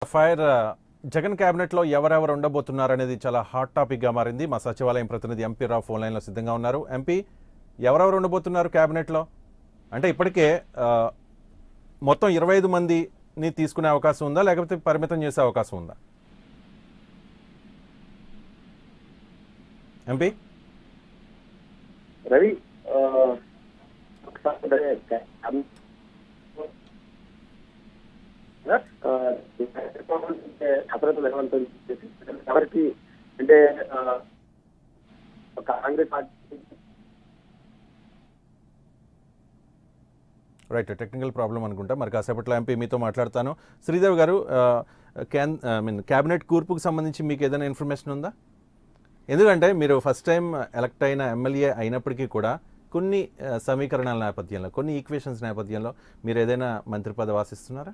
Fire Jagan క్యాబినెట్లో ఎవరెవరు ఉండబోతున్నారు అనేది చాలా హాట్ టాపిక్గా మారింది మా సచివాలయం ప్రతినిధి ఎంపీ రావు ఫోన్ లైన్లో సిద్ధంగా ఉన్నారు ఎంపీ ఎవరెవరు ఉండబోతున్నారు క్యాబినెట్లో అంటే ఇప్పటికే ఆ, మొత్తం ఇరవై ఐదు మందిని తీసుకునే అవకాశం ఉందా లేకపోతే పరిమితం చేసే అవకాశం ఉందా ఎంపీ రవి ఆ, ఒకసారి అమ్- ఆ, అంటే అసలు నిర్వహణ ఎవరికి అంటే ఆ, ఒక Congress party right technical problem అనుకుంటా మరి కాసేపట్లో ఎంపీ మీతో మాట్లాడతాను శ్రీదేవి గారు ఆ, క్యాన్ ఐ మీన్ క్యాబినెట్ కూర్పుకు సంబంధించి మీకు ఏదైనా ఇన్ఫర్మేషన్ ఉందా ఎందుకంటే మీరు ఫస్ట్ టైం ఎలక్ట్ అయిన ఎమ్మెల్యే అయినప్పటికీ కూడా కొన్ని ఆ, సమీకరణాల నేపథ్యంలో కొన్ని ఈక్వేషన్స్ నేపథ్యంలో మీరు ఏదైనా మంత్రి పదవి ఆశిస్తున్నారా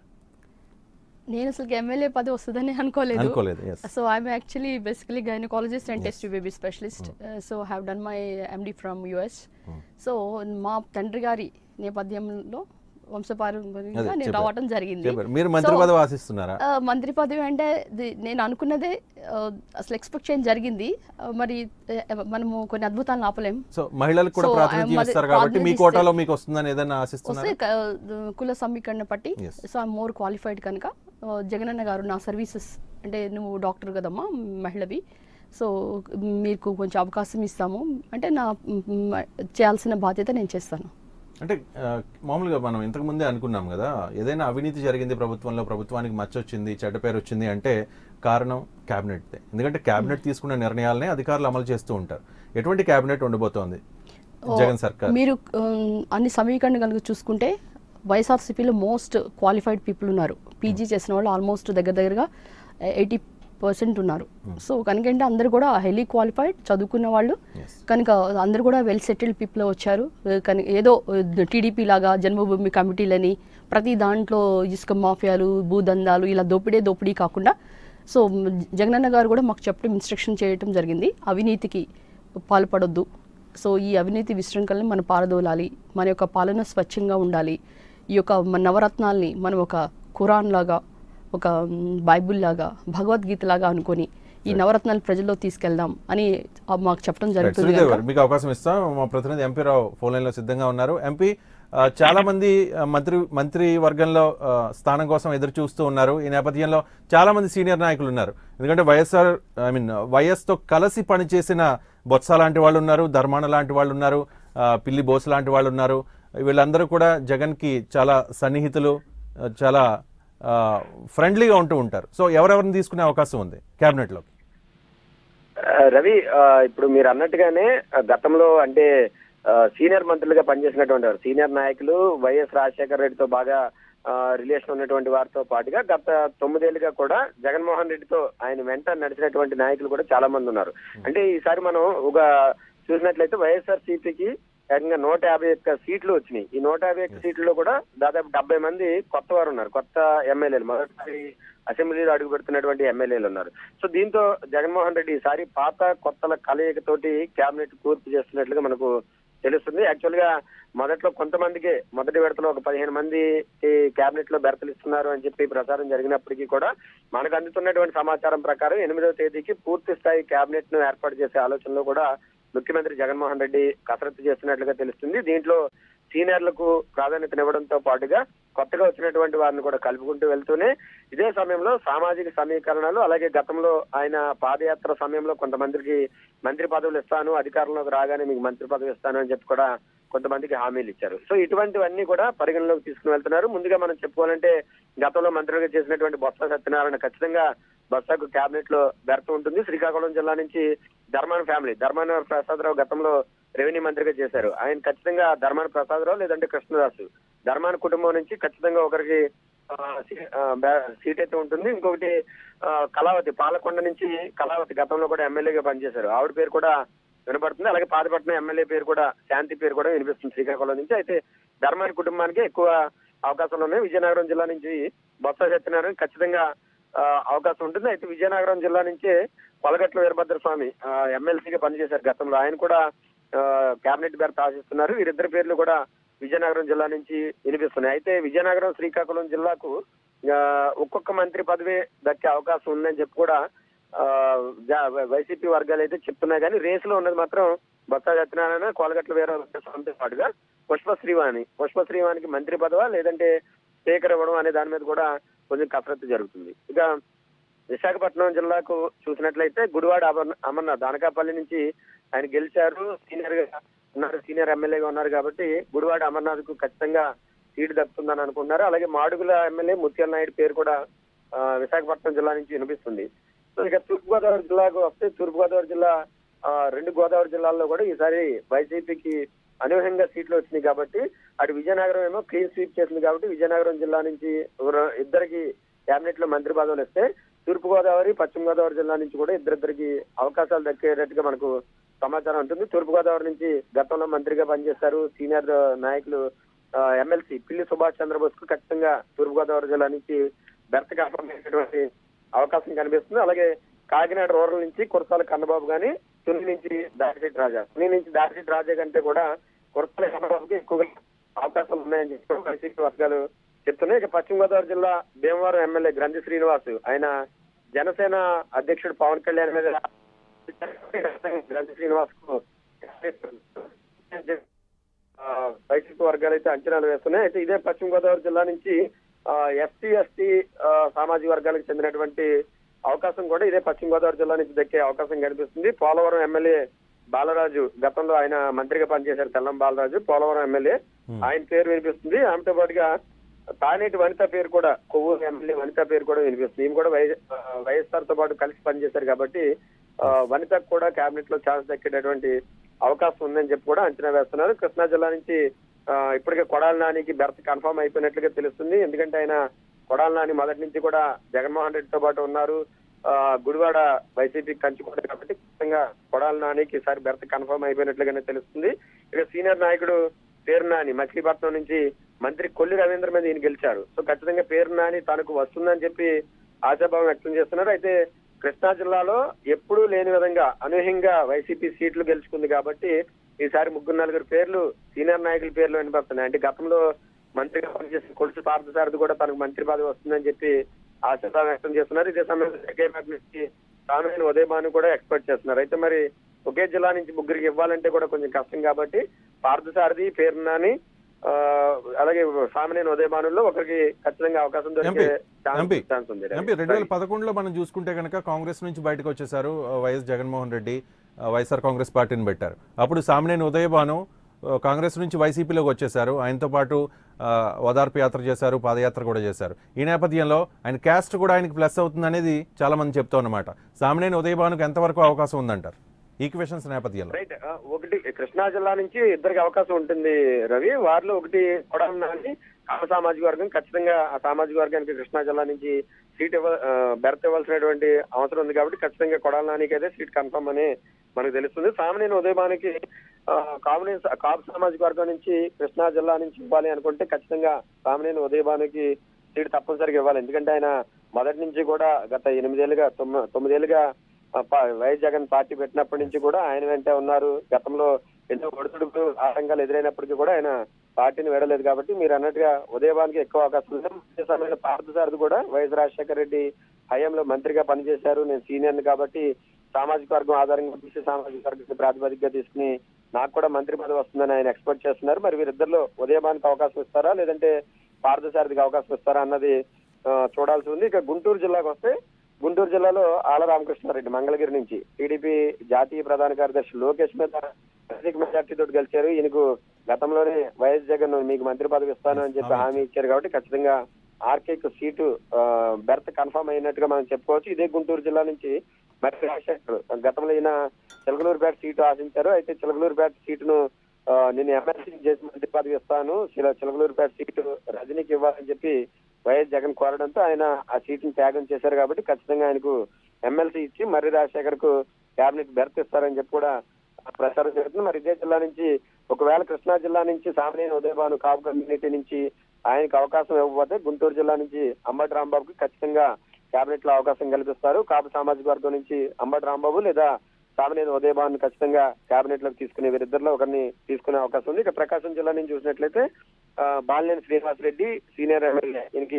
నేను అసలు ఎమ్మెల్యే పదవి వస్తుందని అనుకోలేదు అనుకోలేదు yes so I'm actually basically gynaecologist and test baby specialist so have done my MD from US so మా తండ్రి గారి నేపథ్యంలో వంశపారంపర్యంగా అదే, నేను చెప్పారు. రావటం జరిగింది చెప్పారు మీరు మంత్రి So, పదవి ఆశిస్తున్నారా ఆ, మంత్రి పదవి అంటే ది- నేను అనుకున్నదే ఆ, అసలు ఎక్స్పెక్ట్ చేయడం జరిగింది ఆ, మరి ఆ, మనము కొన్ని అద్భుతాలను ఆపలేం సో మహిళలకు కూడా So, ప్రాతినిధ్యం మరి ఇస్తారు కాబట్టి మీ ప్రాతినిధ్యం కోటాలో మీకు వస్తుందని ఏదైనా వస్తే ఆశిస్తున్నారా క- కుల సమీకరణ పట్టి Yes. So I more qualified కనుక ఆ, జగనన్న గారు నా సర్వీసెస్ అంటే నువ్వు డాక్టర్ కదమ్మా మహిళవి సో మీకు కొంచెం అవకాశం ఇస్తాము అంటే నా మ్, చేయాల్సిన బాధ్యత నేను చేస్తాను అంటే ఆ, మామూలుగా మనం ఇంతకు ముందే అనుకున్నాం కదా ఏదైనా అవినీతి జరిగింది ప్రభుత్వంలో ప్రభుత్వానికి మచ్చ వచ్చింది చెడ్డ పేరు వచ్చింది అంటే కారణం క్యాబినెట్ ఎందుకంటే క్యాబినెట్ తీసుకున్న నిర్ణయాలనే అధికారులు అమలు చేస్తూ ఉంటారు ఎటువంటి క్యాబినెట్ ఉండబోతోంది జగన్ సర్కార్ మీరు ఉమ్, అన్ని సమీకరణ కనుక చూసుకుంటే వైఎస్ఆర్సీపీలో మోస్ట్ క్వాలిఫైడ్ పీపుల్ ఉన్నారు పీజీ చేసిన వాళ్ళు ఆల్మోస్ట్ దగ్గర దగ్గరగా ఎయిటీ పర్సెంట్ ఉన్నారు సో కనుకంటే అందరు కూడా హైలీ క్వాలిఫైడ్ చదువుకున్న వాళ్ళు Yes. కనుక అందరు కూడా వెల్ సెటిల్డ్ పీపుల్ వచ్చారు కానీ ఏదో టీడీపీ లాగా జన్మభూమి కమిటీలని ప్రతి దాంట్లో ఇసుక మాఫియాలు భూదందాలు ఇలా దోపిడే దోపిడీ కాకుండా సో జగనన్న గారు కూడా మాకు చెప్పడం ఇన్స్ట్రక్షన్ చేయటం జరిగింది అవినీతికి పాల్పడొద్దు సో ఈ అవినీతి విశృంఖలని మనం పారదోలాలి మన యొక్క పాలన స్వచ్ఛంగా ఉండాలి ఈ యొక్క మన నవరత్నాల్ని మనం ఒక ఖురాన్ లాగా ఒక మ్, బైబిల్ లాగా భగవద్గీత లాగా అనుకొని ఈ నవరత్నాలు ప్రజల్లో తీసుకెళ్దాం అని ఆ, మాకు చెప్పడం రైట్, జరుగుతుంది శ్రీదేవి కనుక గారు మీకు అవకాశం ఇస్తాం మా ప్రతినిధి ఎంపీ రావు ఫోన్ లైన్లో సిద్ధంగా ఉన్నారు ఎంపీ ఆ, చాలా మంది ఆ, మంత్రి మంత్రి వర్గంలో ఆ, స్థానం కోసం ఎదురు చూస్తూ ఉన్నారు ఈ నేపథ్యంలో చాలా మంది సీనియర్ నాయకులు ఉన్నారు ఎందుకంటే వైఎస్ఆర్ ఐ మీన్ వైఎస్తో కలిసి పనిచేసిన బొత్స లాంటి వాళ్ళు ఉన్నారు ధర్మాన లాంటి వాళ్ళు ఉన్నారు ఆ, పిల్లి బోస్ లాంటి వాళ్ళు ఉన్నారు వీళ్ళందరూ కూడా జగన్కి చాలా సన్నిహితులు ఆ, చాలా ఫ్రెండ్లీగా ఉంటూ ఉంటారు సో ఎవరెవరిని తీసుకునే అవకాశం ఉంది క్యాబినెట్లోకి ఆ, రవి ఆ, ఇప్పుడు మీరు అన్నట్టుగానే ఆ, గతంలో అంటే ఆ, సీనియర్ మంత్రులుగా పనిచేసినటువంటి వారు సీనియర్ నాయకులు వైఎస్ రాజశేఖర రెడ్డితో బాగా ఆ, రిలేషన్ ఉన్నటువంటి వారితో పాటుగా గత తొమ్మిదేళ్లుగా కూడా జగన్మోహన్ రెడ్డితో ఆయన వెంట నడిచినటువంటి నాయకులు కూడా చాలా మంది ఉన్నారు అంటే ఈసారి మనం ఒక చూసినట్లయితే వైఎస్ఆర్ సిపికి ఏకంగా నూట యాభై ఒక్క సీట్లు వచ్చినాయి ఈ నూట యాభై ఒక్క సీట్లలో కూడా దాదాపు డెబ్బై మంది కొత్త వారు ఉన్నారు కొత్త ఎమ్మెల్యేలు మొదటిసారి అసెంబ్లీలో అడుగు పెడుతున్నటువంటి ఎమ్మెల్యేలు ఉన్నారు సో దీంతో జగన్మోహన్ రెడ్డి ఈసారి పాత కొత్తల కలయికతోటి కేబినెట్ పూర్తి చేస్తున్నట్లుగా మనకు తెలుస్తుంది యాక్చువల్ గా మొదట్లో కొంతమందికి మొదటి విడతలో ఒక పదిహేను మంది ఈ కేబినెట్ లో బెర్తలు ఇస్తున్నారు అని చెప్పి ప్రచారం జరిగినప్పటికీ కూడా మనకు అందుతున్నటువంటి సమాచారం ప్రకారం ఎనిమిదవ తేదీకి పూర్తి స్థాయి కేబినెట్ ను ఏర్పాటు చేసే ఆలోచనలో కూడా ముఖ్యమంత్రి జగన్మోహన్ రెడ్డి కసరత్తు చేస్తున్నట్లుగా తెలుస్తుంది దీంట్లో సీనియర్లకు ప్రాధాన్యతనివ్వడంతో పాటుగా కొత్తగా వచ్చినటువంటి వారిని కూడా కలుపుకుంటూ వెళ్తూనే ఇదే సమయంలో సామాజిక సమీకరణలు అలాగే గతంలో ఆయన పాదయాత్ర సమయంలో కొంతమందికి మంత్రి పదవులు ఇస్తాను అధికారంలోకి రాగానే మీకు మంత్రి పదవి ఇస్తాను అని చెప్పి కూడా కొంతమందికి హామీలు ఇచ్చారు సో ఇటువంటివన్నీ కూడా పరిగణలోకి తీసుకుని వెళ్తున్నారు ముందుగా మనం చెప్పుకోవాలంటే గతంలో మంత్రులుగా చేసినటువంటి బొత్స సత్యనారాయణ ఖచ్చితంగా బొత్సకు కేబినెట్ లో బెర్త ఉంటుంది శ్రీకాకుళం జిల్లా నుంచి ధర్మాన ఫ్యామిలీ ధర్మాన ప్రసాదరావు గతంలో రెవెన్యూ మంత్రిగా చేశారు ఆయన ఖచ్చితంగా ధర్మాన ప్రసాదరావు లేదంటే కృష్ణదాసు ధర్మాన కుటుంబం నుంచి ఖచ్చితంగా ఒకరికి ఆ, సీ- ఆ, బ్యా- సీట్ అయితే ఉంటుంది ఇంకొకటి ఆ, కళావతి పాలకొండ నుంచి కళావతి గతంలో కూడా ఎమ్మెల్యేగా పనిచేశారు ఆవిడ పేరు కూడా వినపడుతుంది అలాగే పాతపట్నం ఎమ్మెల్యే పేరు కూడా శాంతి పేరు కూడా వినిపిస్తుంది శ్రీకాకుళం నుంచి అయితే ధర్మాని కుటుంబానికి ఎక్కువ అవకాశాలు ఉన్నాయి విజయనగరం జిల్లా నుంచి బొత్స సత్యనారాయణ ఖచ్చితంగా ఆ, అవకాశం ఉంటుంది అయితే విజయనగరం జిల్లా నుంచే కొలగట్ల వీరభద్ర స్వామి ఆ, ఎమ్మెల్సీగా పనిచేశారు గతంలో ఆయన కూడా కేబినెట్ బెర్త్ ఆశిస్తున్నారు వీరిద్దరి పేర్లు కూడా విజయనగరం జిల్లా నుంచి వినిపిస్తున్నాయి అయితే విజయనగరం శ్రీకాకుళం జిల్లాకు ఆ, ఒక్కొక్క మంత్రి పదవి దక్కే అవకాశం ఉందని చెప్పి కూడా ఆ, జా- వైసీపీ వర్గాలు అయితే చెప్తున్నాయి కానీ రేసులో ఉన్నది మాత్రం బొత్స సత్యనారాయణ కోలగట్ల వీరస్వామితో పాటుగా పుష్ప శ్రీవాణి పుష్ప శ్రీవాణికి మంత్రి పదవా లేదంటే స్పీకర్ ఇవ్వడం అనే దాని మీద కూడా కొంచెం కసరత్తు జరుగుతుంది ఇక విశాఖపట్నం జిల్లాకు చూసినట్లయితే గుడివాడ అమర్- అమర్నాథ్ అనకాపల్లి నుంచి ఆయన గెలిచారు సీనియర్ గా ఉన్నారు సీనియర్ ఎమ్మెల్యేగా ఉన్నారు కాబట్టి గుడివాడ అమర్నాథ్ కు ఖచ్చితంగా సీటు దక్కుతుందని అనుకున్నారు అలాగే మాడుగుల ఎమ్మెల్యే ముత్యాల నాయుడు పేరు కూడా ఆ, విశాఖపట్నం జిల్లా నుంచి వినిపిస్తుంది సో ఇక తూర్పుగోదావరి జిల్లాకు వస్తే తూర్పుగోదావరి జిల్లా ఆ, రెండు గోదావరి జిల్లాల్లో కూడా ఈసారి వైసీపీకి అనూహ్యంగా సీట్లు వచ్చినాయి కాబట్టి అటు విజయనగరం ఏమో క్లీన్ స్వీప్ చేసింది కాబట్టి విజయనగరం జిల్లా నుంచి ఎవరో- ఇద్దరికి కేబినెట్ లో మంత్రి పదవులు ఇస్తే తూర్పు గోదావరి పశ్చిమ గోదావరి జిల్లా నుంచి కూడా ఇద్దరిద్దరికి అవకాశాలు దక్కేటట్టుగా మనకు సమాచారం ఉంటుంది తూర్పు గోదావరి నుంచి గతంలో మంత్రిగా పనిచేశారు సీనియర్ నాయకులు ఎమ్మెల్సీ పిల్లి సుభాష్ చంద్రబోస్ కు ఖచ్చితంగా తూర్పు గోదావరి జిల్లా నుంచి బెర్త్ కన్ఫర్మ్ అయ్యేటువంటి అవకాశం కనిపిస్తుంది అలాగే కాకినాడ రూరల్ నుంచి కురసాల కన్నబాబు గాని తుని నుంచి దారిశెట్టి రాజా తుని నుంచి దారిశెట్టి రాజా కంటే కూడా కురసాల కన్నబాబుకి ఎక్కువగా అవకాశాలు ఉన్నాయని చెప్పి వైసీపీ వర్గాలు చెప్తున్నాయి ఇక పశ్చిమ గోదావరి జిల్లా భీమవరం ఎమ్మెల్యే గ్రంథి శ్రీనివాస్ ఆయన జనసేన అధ్యక్షుడు పవన్ కళ్యాణ్ మీద గ్రంథి శ్రీనివాస్ కు ఆ, వైసీపీ వర్గాలు అయితే అంచనాలు వేస్తున్నాయి అయితే ఇదే పశ్చిమ గోదావరి జిల్లా నుంచి ఎస్సీ ఎస్టీ సామాజిక వర్గాలకు చెందినటువంటి అవకాశం కూడా ఇదే పశ్చిమ గోదావరి జిల్లా నుంచి దక్కే అవకాశం కనిపిస్తుంది పోలవరం ఎమ్మెల్యే బాలరాజు గతంలో ఆయన మంత్రిగా పనిచేశారు తెల్లం బాలరాజు పోలవరం ఎమ్మెల్యే ఆయన పేరు వినిపిస్తుంది ఆమెతో పాటుగా తానేటి వనిత పేరు కూడా కొవ్వూరు ఎమ్మెల్యే వనిత పేరు కూడా వినిపిస్తుంది ఈమె కూడా వై- ఆ, వైఎస్ఆర్ తో పాటు కలిసి పనిచేశారు కాబట్టి ఆ, వనితకు కూడా కేబినెట్ లో ఛాన్స్ దక్కేటటువంటి అవకాశం ఉందని చెప్పి కూడా అంచనా వేస్తున్నారు కృష్ణా జిల్లా నుంచి ఆ, ఇప్పటికే కొడాల నానికి బెర్త్ కన్ఫర్మ్ అయిపోయినట్లుగా తెలుస్తుంది ఎందుకంటే ఆయన కొడాల నాని మొదటి నుంచి కూడా జగన్మోహన్ రెడ్డితో పాటు ఉన్నారు ఆ, గుడివాడ వైసీపీ కంచుకోట కాబట్టి ఖచ్చితంగా కొడాల నానికి ఈసారి బెర్త్ కన్ఫర్మ్ అయిపోయినట్లుగానే తెలుస్తుంది ఇక సీనియర్ నాయకుడు పేరు నాని మచిలీపట్నం నుంచి మంత్రి కొల్లి రవీంద్ర మీద ఈయన గెలిచారు సో ఖచ్చితంగా పేరు నాని తనకు వస్తుందని చెప్పి ఆశాభావం వ్యక్తం చేస్తున్నారు అయితే కృష్ణా జిల్లాలో ఎప్పుడూ లేని విధంగా అనూహ్యంగా వైసీపీ సీట్లు గెలుచుకుంది కాబట్టి ఈసారి ముగ్గురు నలుగురు పేర్లు సీనియర్ నాయకుల పేర్లు వినపడుతున్నాయి అంటే గతంలో మంత్రిగా పనిచేసిన కొలుసు పార్థసారథి కూడా తనకు మంత్రి పదవి వస్తుందని చెప్పి ఆశాభావం వ్యక్తం చేస్తున్నారు ఇదే సమయంలో సెక్రటరీ నుంచి సామాన్య ఉదయభాను కూడా ఎక్స్పెక్ట్ చేస్తున్నారు అయితే మరి ఒకే జిల్లా నుంచి ముగ్గురికి ఇవ్వాలంటే కూడా కొంచెం కష్టం కాబట్టి పార్థసారథి పేరునాని ఆ, అలాగే సామాన్య ఉదయభానుల్లో ఒకరికి ఖచ్చితంగా అవకాశం దొరికే ఎంపీ, ఛాన్స్ ఎంపీ, ఛాన్స్ ఉంది ఎంపీ రెండు వేల పదకొండులో మనం చూసుకుంటే కనుక కాంగ్రెస్ నుంచి బయటకు వచ్చేసారు ఆ, వైఎస్ జగన్మోహన్ రెడ్డి ఆ, వైఎస్ఆర్ కాంగ్రెస్ పార్టీని పెట్టారు అప్పుడు సామినేని ఉదయభాను ఆ, కాంగ్రెస్ నుంచి వైసీపీలోకి వచ్చేసారు ఆయనతో పాటు ఆ, ఓదార్పు యాత్ర చేశారు పాదయాత్ర కూడా చేశారు ఈ నేపథ్యంలో ఆయన క్యాస్ట్ కూడా ఆయనకి ప్లస్ అవుతుంది అనేది చాలా మంది చెప్తా ఉన్నమాట సామినేని ఉదయభానుకు ఎంతవరకు అవకాశం ఉందంటారు ఈక్వేషన్స్ నేపథ్యంలో రైట్ ఆ, ఒకటి కృష్ణా జిల్లా నుంచి ఇద్దరికి అవకాశం ఉంటుంది రవి వారిలో ఒకటి కొడాలి నాని కామ సామాజిక వర్గం ఖచ్చితంగా ఆ సామాజిక వర్గానికి కృష్ణా జిల్లా నుంచి సీట్ ఇవ్వ ఆ, బెర్త్ ఇవ్వాల్సినటువంటి అవసరం ఉంది కాబట్టి ఖచ్చితంగా కొడాలి నానికి అయితే సీట్ కన్ఫర్మ్ అని మనకు తెలుస్తుంది సామాన్య ఉదయమానికి కాంబినేషన్ కాపు సామాజిక వర్గం నుంచి కృష్ణా జిల్లా నుంచి ఇవ్వాలి అనుకుంటే ఖచ్చితంగా సామాన్య ఉదయభానుకి సీట్ తప్పనిసరిగా ఇవ్వాలి ఎందుకంటే ఆయన మొదటి నుంచి కూడా గత ఎనిమిదేళ్లుగా తొమ్మిది తొమ్మిదేళ్లుగా ఆ, పా- వైఎస్ జగన్ పార్టీ పెట్టినప్పటి నుంచి కూడా ఆయన వెంటే ఉన్నారు గతంలో ఎన్నో ఒడిదుడుకులు ఆటంకాలు ఎదురైనప్పటికీ కూడా ఆయన పార్టీని వేడలేదు కాబట్టి మీరు అన్నట్టుగా ఉదయభానికి ఎక్కువ అవకాశం ఉంది అదే సమయంలో పార్థసారథి కూడా వైఎస్ రాజశేఖర రెడ్డి హయాంలో మంత్రిగా పనిచేశారు నేను సీనియర్ని కాబట్టి సామాజిక వర్గం ఆధారంగా బీసీ సామాజిక వర్గం ప్రాతిపదికగా తీసుకుని నాకు కూడా మంత్రి పదవి వస్తుందని ఆయన ఎక్స్పెక్ట్ చేస్తున్నారు మరి వీరిద్దరిలో ఉదయభానికి అవకాశం ఇస్తారా లేదంటే పార్థసారథికి అవకాశం ఇస్తారా అన్నది ఆ, చూడాల్సి ఉంది ఇక గుంటూరు జిల్లాకు వస్తే గుంటూరు జిల్లాలో ఆల రామకృష్ణారెడ్డి మంగళగిరి నుంచి టీడీపీ జాతీయ ప్రధాన కార్యదర్శి లోకేష్ మీద అత్యధిక మెజార్టీ తోటి గెలిచారు ఈయనకు గతంలోనే వైఎస్ జగన్ మీకు మంత్రి పదవి ఇస్తాను అని చెప్పి హామీ ఇచ్చారు కాబట్టి ఖచ్చితంగా ఆర్కేకు సీటు ఆ, బెర్త్ కన్ఫర్మ్ అయినట్టుగా మనం చెప్పుకోవచ్చు ఇదే గుంటూరు జిల్లా నుంచి మరి రాజశేఖర్ గతంలో ఈయన చిలకలూరుపేట సీటు ఆశించారు అయితే చిలకలూరుపేట సీటును ఆ, నేను ఎమ్మెల్సీ చేసి మంత్రి పదవి ఇస్తాను చిల- చిలకలూరుపేట సీటు రజనీకి ఇవ్వాలని చెప్పి వైఎస్ జగన్ కోరడంతో ఆయన ఆ సీటును త్యాగం చేశారు కాబట్టి ఖచ్చితంగా ఆయనకు ఎమ్మెల్సీ ఇచ్చి మర్రి రాజశేఖర్ కు క్యాబినెట్ బెర్త్ ఇస్తారని చెప్పి కూడా ప్రచారం జరుగుతుంది మరి ఇదే జిల్లా నుంచి ఒకవేళ కృష్ణా జిల్లా నుంచి సామాన్య ఉదయభాను కాపు కమ్యూనిటీ నుంచి ఆయనకు అవకాశం ఇవ్వకపోతే గుంటూరు జిల్లా నుంచి అంబటి రాంబాబుకి ఖచ్చితంగా కేబినెట్ లో అవకాశం కల్పిస్తారు కాపు సామాజిక వర్గం నుంచి అంబటి రాంబాబు లేదా సామాన్య ఉదయభాను ఖచ్చితంగా కేబినెట్ లోకి తీసుకునే వీరిద్దరిలో ఒకరిని తీసుకునే అవకాశం ఉంది ఇక ప్రకాశం జిల్లా నుంచి చూసినట్లయితే ఆ, బాలినేని శ్రీనివాస్ రెడ్డి సీనియర్ ఎమ్మెల్యే ఈయనకి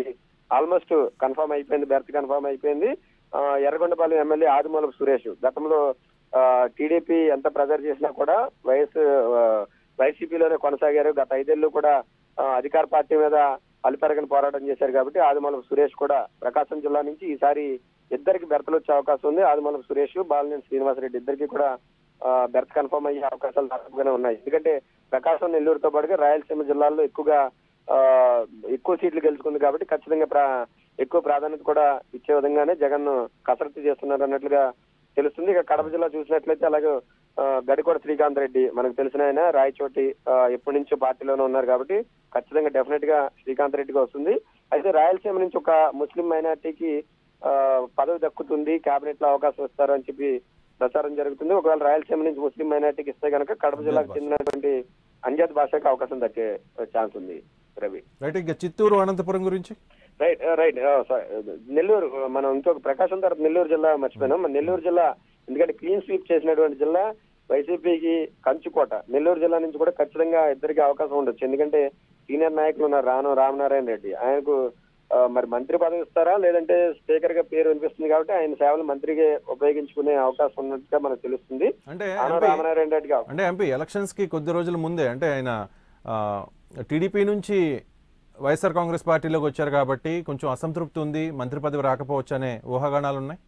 ఆల్మోస్ట్ కన్ఫర్మ్ అయిపోయింది బెర్త్ కన్ఫర్మ్ అయిపోయింది ఆ, ఎర్రగొండపాలెం ఎమ్మెల్యే ఆదిమూలపు సురేష్ గతంలో టీడీపీ ఎంత ప్రెజర్ చేసినా కూడా వైఎస్ ఆ, వైసీపీలోనే కొనసాగారు గత ఐదేళ్లు కూడా ఆ, అధికార పార్టీ మీద అలిపెరగని పోరాటం చేశారు కాబట్టి ఆదిమూలపు సురేష్ కూడా ప్రకాశం జిల్లా నుంచి ఈసారి ఇద్దరికి బెర్తలు వచ్చే అవకాశం ఉంది ఆదిమూలపు సురేష్ బాలినేని శ్రీనివాసరెడ్డి ఇద్దరికి కూడా ఆ, బెర్త్ కన్ఫర్మ్ అయ్యే అవకాశాలు దాదాపుగానే ఉన్నాయి ఎందుకంటే ప్రకాశం నెల్లూరుతో పాటుగా రాయలసీమ జిల్లాల్లో ఎక్కువగా ఆ, ఎక్కువ సీట్లు గెలుచుకుంది కాబట్టి ఖచ్చితంగా ప్రా- ఎక్కువ ప్రాధాన్యత కూడా ఇచ్చే విధంగానే జగన్ కసరత్తు చేస్తున్నారు అన్నట్లుగా తెలుస్తుంది ఇక కడప జిల్లా చూసినట్లయితే అలాగే ఆ, గడికోట శ్రీకాంత్ రెడ్డి మనకు తెలిసిన ఆయన రాయచోటి ఆ, ఎప్పటి నుంచో పార్టీలోనే ఉన్నారు కాబట్టి ఖచ్చితంగా డెఫినెట్ గా శ్రీకాంత్ రెడ్డికి వస్తుంది అయితే రాయలసీమ నుంచి ఒక ముస్లిం మైనార్టీకి ఆ, పదవి దక్కుతుంది కేబినెట్ లో అవకాశం ఇస్తారు అని చెప్పి ప్రచారం జరుగుతుంది ఒకవేళ రాయలసీమ నుంచి ముస్లిం మైనార్టీకి ఇస్తే కనుక కడప జిల్లాకు చెందినటువంటి అంజద్ భాషకు అవకాశం దక్కే ఛాన్స్ ఉంది రవి రైట్ ఇక చిత్తూరు అనంతపురం గురించి రైట్ రైట్ నెల్లూరు మనం ఇంకొక ప్రకాశం తర్వాత నెల్లూరు జిల్లా మర్చిపోయినాం మన నెల్లూరు జిల్లా ఎందుకంటే క్లీన్ స్వీప్ చేసినటువంటి జిల్లా వైసీపీకి కంచుకోట నెల్లూరు జిల్లా నుంచి కూడా ఖచ్చితంగా ఇద్దరికి అవకాశం ఉండొచ్చు ఎందుకంటే సీనియర్ నాయకులు ఉన్నారు రాను రామనారాయణ రెడ్డి ఆయనకు ఆ, మరి మంత్రి పదవి ఇస్తారా లేదంటే స్పీకర్ గా పేరు వినిపిస్తుంది కాబట్టి ఆయన సేవలు మంత్రిగా ఉపయోగించుకునే అవకాశం ఉన్నట్టుగా మనకు తెలుస్తుంది అంటే ఆనవ ఎంపీ రామనారాయణ రెడ్డికి అవకాశం. అంటే ఎంపీ ఎలక్షన్స్ కి కొద్ది రోజుల ముందే అంటే ఆయన టీడీపీ నుంచి వైఎస్ఆర్ కాంగ్రెస్ పార్టీలోకి వచ్చారు కాబట్టి కొంచెం అసంతృప్తి ఉంది మంత్రి పదవి రాకపోవచ్చు అనే ఊహాగానాలు ఉన్నాయి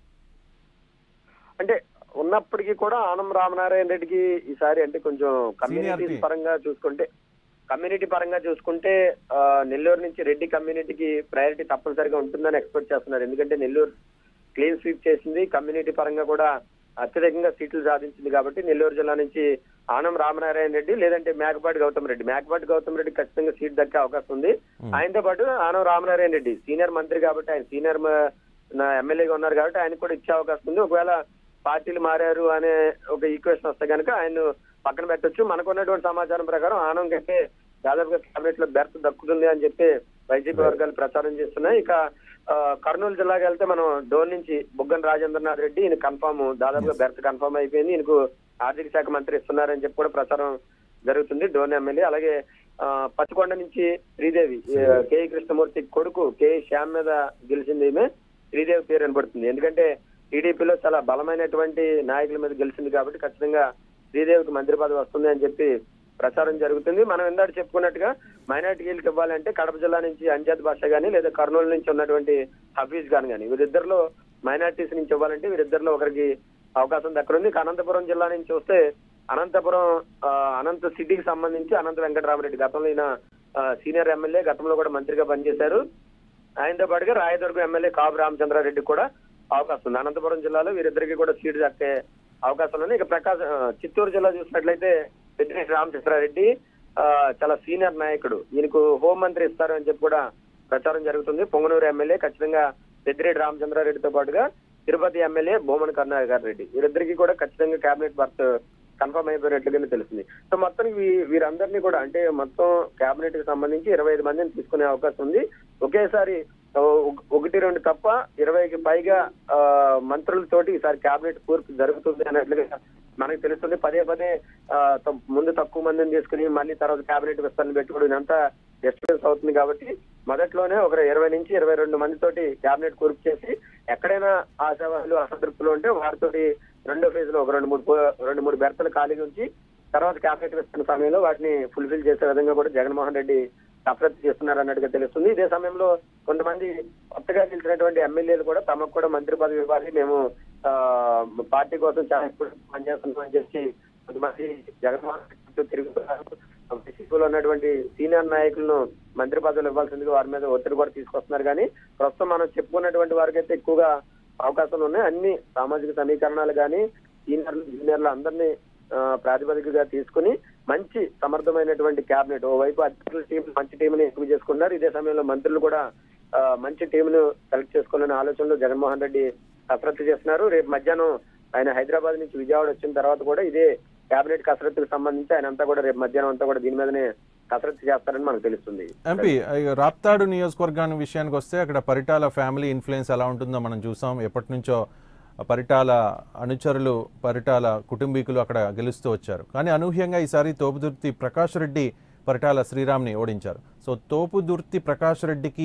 అంటే ఉన్నప్పటికీ కూడా ఆనం రామనారాయణ రెడ్డికి ఈసారి అంటే కొంచెం కమ్యూనిటీ Seniority. పరంగా చూసుకుంటే కమ్యూనిటీ పరంగా చూసుకుంటే ఆ, నెల్లూరు నుంచి రెడ్డి కమ్యూనిటీకి ప్రయారిటీ తప్పనిసరిగా ఉంటుందని ఎక్స్పెక్ట్ చేస్తున్నారు ఎందుకంటే నెల్లూరు క్లీన్ స్వీప్ చేసింది కమ్యూనిటీ పరంగా కూడా అత్యధికంగా సీట్లు సాధించింది కాబట్టి నెల్లూరు జిల్లా నుంచి ఆనం రామనారాయణ రెడ్డి లేదంటే మేకపాటి గౌతమ్ రెడ్డి మేకపాటి గౌతమ్ రెడ్డి ఖచ్చితంగా సీట్ దక్కే అవకాశం ఉంది ఆయనతో పాటు ఆనం రామనారాయణ రెడ్డి సీనియర్ మంత్రి కాబట్టి ఆయన సీనియర్ ఎమ్మెల్యేగా ఉన్నారు కాబట్టి ఆయనకు కూడా ఇచ్చే అవకాశం ఉంది ఒకవేళ పార్టీలు మారారు అనే ఒక ఈక్వేషన్ వస్తే కనుక ఆయన పక్కన పెట్టొచ్చు మనకు ఉన్నటువంటి సమాచారం ప్రకారం ఆనం కంటే దాదాపుగా కేబినెట్ లో బెర్త్ దక్కుతుంది అని చెప్పి వైసీపీ వర్గాలు ప్రచారం చేస్తున్నాయి ఇక ఆ, కర్నూలు జిల్లాకి వెళ్తే మనం డోన్ నుంచి బుగ్గన రాజేంద్రనాథ్ రెడ్డి ఈయన కన్ఫామ్ దాదాపుగా బెర్త్ కన్ఫామ్ అయిపోయింది ఈయనకు ఆర్థిక శాఖ మంత్రి ఇస్తున్నారని చెప్పి కూడా ప్రచారం జరుగుతుంది డోన్ ఎమ్మెల్యే అలాగే ఆ, పత్తికొండ నుంచి శ్రీదేవి ఆ, కె కృష్ణమూర్తి కొడుకు కె శ్యామ్ మీద గెలిచింది ఈమె శ్రీదేవి పేరు వినపడుతుంది ఎందుకంటే టీడీపీలో చాలా బలమైనటువంటి నాయకుల మీద గెలిచింది కాబట్టి ఖచ్చితంగా శ్రీదేవికి మంత్రి పదవి వస్తుంది అని చెప్పి ప్రచారం జరుగుతుంది మనం ఇందాక చెప్పుకున్నట్టుగా మైనార్టీలకు ఇవ్వాలంటే కడప జిల్లా నుంచి అంజాద్ భాష గానీ లేదా కర్నూలు నుంచి ఉన్నటువంటి హఫీజ్ ఖాన్ గానీ వీరిద్దరిలో మైనార్టీస్ నుంచి ఇవ్వాలంటే వీరిద్దరిలో ఒకరికి అవకాశం దక్కనుంది ఇక అనంతపురం జిల్లా నుంచి వస్తే అనంతపురం ఆ, అనంత సిటీకి సంబంధించి అనంత వెంకటరామరెడ్డి గతంలో ఈయన ఆ, సీనియర్ ఎమ్మెల్యే గతంలో కూడా మంత్రిగా పనిచేశారు ఆయనతో పాటుగా రాయదుర్గం ఎమ్మెల్యే కాపు రామచంద్రారెడ్డి కూడా అవకాశం ఉంది అనంతపురం జిల్లాలో వీరిద్దరికి కూడా సీటు దక్కే అవకాశం ఉంది ఇక ప్రకాశం ఆ, చిత్తూరు జిల్లా చూసినట్లయితే పెద్దిరెడ్డి రామచంద్రారెడ్డి ఆ, చాలా సీనియర్ నాయకుడు ఈయనకు హోంమంత్రి ఇస్తారు అని చెప్పి కూడా ప్రచారం జరుగుతుంది పొంగనూరు ఎమ్మెల్యే ఖచ్చితంగా పెద్దిరెడ్డి రామచంద్రారెడ్డితో పాటుగా తిరుపతి ఎమ్మెల్యే భూమన్ కరుణాకర్ రెడ్డి వీరిద్దరికి కూడా ఖచ్చితంగా కేబినెట్ బర్త్ కన్ఫర్మ్ అయిపోయినట్లుగానే తెలుస్తుంది సో మొత్తం వీ- వీరందరినీ కూడా అంటే మొత్తం కేబినెట్ కి సంబంధించి ఇరవై ఐదు మందిని తీసుకునే అవకాశం ఉంది ఒకేసారి ఆ, ఒక- ఒకటి రెండు తప్ప ఇరవైకి పైగా ఆ, మంత్రులతోటి ఈసారి కేబినెట్ కూర్పు జరుగుతుంది అన్నట్లుగా మనకు తెలుస్తుంది పదే పదే ఆ, త- ముందు తక్కువ మందిని తీసుకుని మళ్ళీ తర్వాత కేబినెట్ విస్తరణ పెట్టుకోవడం ఇదంతా డిస్టర్బెన్స్ అవుతుంది కాబట్టి మొదట్లోనే ఒక ఇరవై నుంచి ఇరవై రెండు మందితోటి కేబినెట్ కూర్పు చేసి ఎక్కడైనా ఆశావాహులు అసంతృప్తులు ఉంటే వారితోటి రెండో ఫేజ్ లో ఒక రెండు మూడు పో- రెండు మూడు బెర్తలు ఖాళీగా ఉంచి తర్వాత కేబినెట్ విస్తరణ సమయంలో వాటిని ఫుల్ఫిల్ చేసే విధంగా కూడా జగన్మోహన్ రెడ్డి కసరత్తు చేస్తున్నారు అన్నట్టుగా తెలుస్తుంది ఇదే సమయంలో కొంతమంది కొత్తగా గెలిచినటువంటి ఎమ్మెల్యేలు కూడా తమకు కూడా మంత్రి పదవి ఇవ్వాలి మేము ఆ, పార్టీ కోసం చాలా ఎక్కువ పనిచేస్తున్నాం అని చెప్పి కొంతమంది జగన్మోహన్ రెడ్డి చుట్టూ తిరుగుతున్నారు వైసీపీలో ఉన్నటువంటి సీనియర్ నాయకులను మంత్రి పదవులు ఇవ్వాల్సిందిగా వారి మీద ఒత్తిడి కూడా తీసుకొస్తున్నారు కానీ ప్రస్తుతం మనం చెప్పుకున్నటువంటి వారికి అయితే ఎక్కువగా అవకాశాలు ఉన్నాయి అన్ని సామాజిక సమీకరణాలు కానీ సీనియర్లు జూనియర్లు అందరినీ ఆ, ప్రాతిపదికగా తీసుకుని మంచి సమర్థమైనటువంటి కేబినెట్ ఓవైపు అధికారుల టీం మంచి టీంని ఎక్కువ చేసుకున్నారు ఇదే సమయంలో మంత్రులు కూడా ఆ, మంచి టీంను సెలెక్ట్ చేసుకోవాలనే ఆలోచనలో జగన్మోహన్ రెడ్డి కసరత్తు చేస్తున్నారు రేపు మధ్యాహ్నం ఆయన హైదరాబాద్ నుంచి విజయవాడ వచ్చిన తర్వాత కూడా ఇదే కేబినెట్ కసరత్తుకు సంబంధించి ఆయన అంతా కూడా రేపు మధ్యాహ్నం అంతా కూడా దీని మీదనే కసరత్తు చేస్తారని మనకు తెలుస్తుంది ఎంపీ ఇక రాప్తాడు నియోజకవర్గాన్ని విషయానికి వస్తే అక్కడ పరిటాల ఫ్యామిలీ ఇన్ఫ్లుయెన్స్ ఎలా ఉంటుందో మనం చూసాం ఎప్పటి నుంచో పరిటాల అనుచరులు పరిటాల కుటుంబీకులు అక్కడ గెలుస్తూ వచ్చారు కానీ అనూహ్యంగా ఈసారి తోపుదుర్తి ప్రకాష్ రెడ్డి పరిటాల శ్రీరామ్ని ఓడించారు సో తోపుదుర్తి ప్రకాష్ రెడ్డికి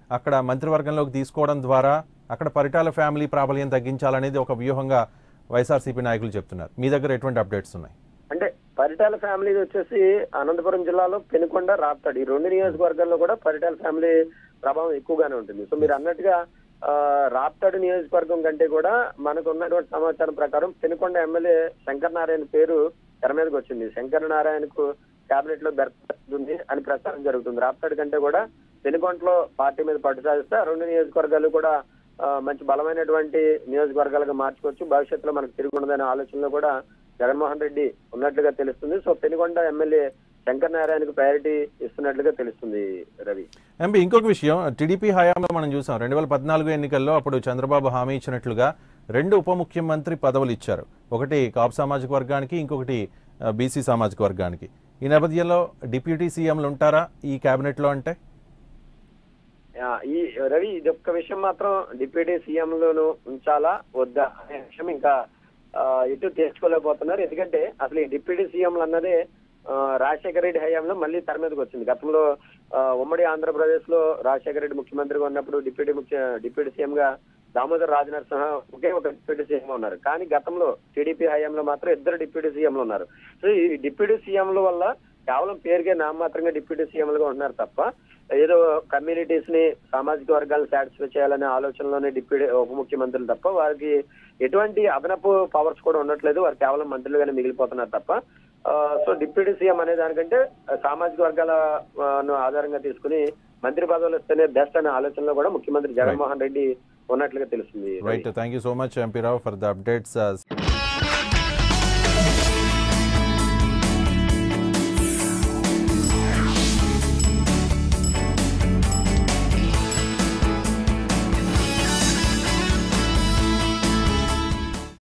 అక్కడ మంత్రివర్గంలోకి తీసుకోవడం ద్వారా అక్కడ పరిటాల ఫ్యామిలీ ప్రాబల్యం తగ్గించాలనేది ఒక వ్యూహంగా వైఎస్ఆర్సీపీ నాయకులు చెప్తున్నారు మీ దగ్గర ఎటువంటి అప్డేట్స్ ఉన్నాయి అంటే పరిటాల ఫ్యామిలీ వచ్చేసి అనంతపురం జిల్లాలో పెనుకొండ రాప్తాడు ఈ రెండు నియోజకవర్గాల్లో కూడా పరిటాల ఫ్యామిలీ ప్రభావం ఎక్కువగానే ఉంటుంది సో మీరు అన్నట్టుగా ఆ, రాప్తాడు నియోజకవర్గం కంటే కూడా మనకు ఉన్నటువంటి సమాచారం ప్రకారం పెనుకొండ ఎమ్మెల్యే శంకర్ నారాయణ పేరు తెర మీదకి వచ్చింది శంకర్ నారాయణకు కేబినెట్ లో బెర్తుంది అని ప్రచారం జరుగుతుంది రాప్తాడు కంటే కూడా పెనుకొండలో పార్టీ మీద పట్టు సాధిస్తే ఆ రెండు నియోజకవర్గాలు కూడా ఆ, మంచి బలమైనటువంటి నియోజకవర్గాలుగా మార్చుకోవచ్చు భవిష్యత్తులో మనకు తిరిగి ఉండదనే ఆలోచనలో కూడా జగన్మోహన్ రెడ్డి ఉన్నట్లుగా తెలుస్తుంది సో పెనుకొండ ఎమ్మెల్యే శంకర్ నారాయణకు ప్రయారిటీ ఇస్తున్నట్లుగా తెలుస్తుంది రవి ఎంపీ ఇంకొక విషయం టీడీపీ హయాంలో మనం చూసాం రెండు వేల పద్నాలుగు ఎన్నికల్లో అప్పుడు చంద్రబాబు హామీ ఇచ్చినట్లుగా రెండు ఉప ముఖ్యమంత్రి పదవులు ఇచ్చారు ఒకటి కాపు సామాజిక వర్గానికి ఇంకొకటి బీసీ సామాజిక వర్గానికి ఈ నేపథ్యంలో డిప్యూటీ సీఎంలు ఉంటారా ఈ కేబినెట్లో అంటే ఆ, ఈ రవి ఇది ఒక్క విషయం మాత్రం డిప్యూటీ సీఎం లోను ఉంచాలా వద్దా అనే విషయం ఇంకా ఆ, ఎటు తేల్చుకోలేకపోతున్నారు ఎందుకంటే అసలు ఈ డిప్యూటీ సీఎంలు అన్నదే ఆ, రాజశేఖర రెడ్డి హయాంలో మళ్ళీ తెర మీదకి వచ్చింది గతంలో ఆ, ఉమ్మడి ఆంధ్రప్రదేశ్ లో రాజశేఖర రెడ్డి ముఖ్యమంత్రిగా ఉన్నప్పుడు డిప్యూటీ ముఖ్య డిప్యూటీ సీఎం గా దామోదర్ రాజనరసింహ ఒకే ఒక డిప్యూటీ సీఎం ఉన్నారు కానీ గతంలో టీడీపీ హయాంలో మాత్రం ఇద్దరు డిప్యూటీ సీఎంలు ఉన్నారు సో ఈ డిప్యూటీ సీఎంల వల్ల కేవలం పేరుకే నామమాత్రంగా డిప్యూటీ సీఎంలుగా ఉన్నారు తప్ప ఏదో కమ్యూనిటీస్ ని సామాజిక వర్గాలను సాటిస్ఫై చేయాలనే ఆలోచనలోనే డిప్యూటీ ఉప ముఖ్యమంత్రులు తప్ప వారికి ఎటువంటి అదనపు పవర్స్ కూడా ఉండట్లేదు వారు కేవలం మంత్రులుగానే మిగిలిపోతున్నారు తప్ప ఆ, సో డిప్యూటీ సీఎం అనే దానికంటే ఆ, సామాజిక వర్గాల ఆ, ను ఆధారంగా తీసుకుని మంత్రి పదవులు ఇస్తేనే బెస్ట్ అనే ఆలోచనలో కూడా ముఖ్యమంత్రి జగన్మోహన్ రెడ్డి ఉన్నట్లుగా తెలుస్తుంది right thank you so much MP Rao for the updates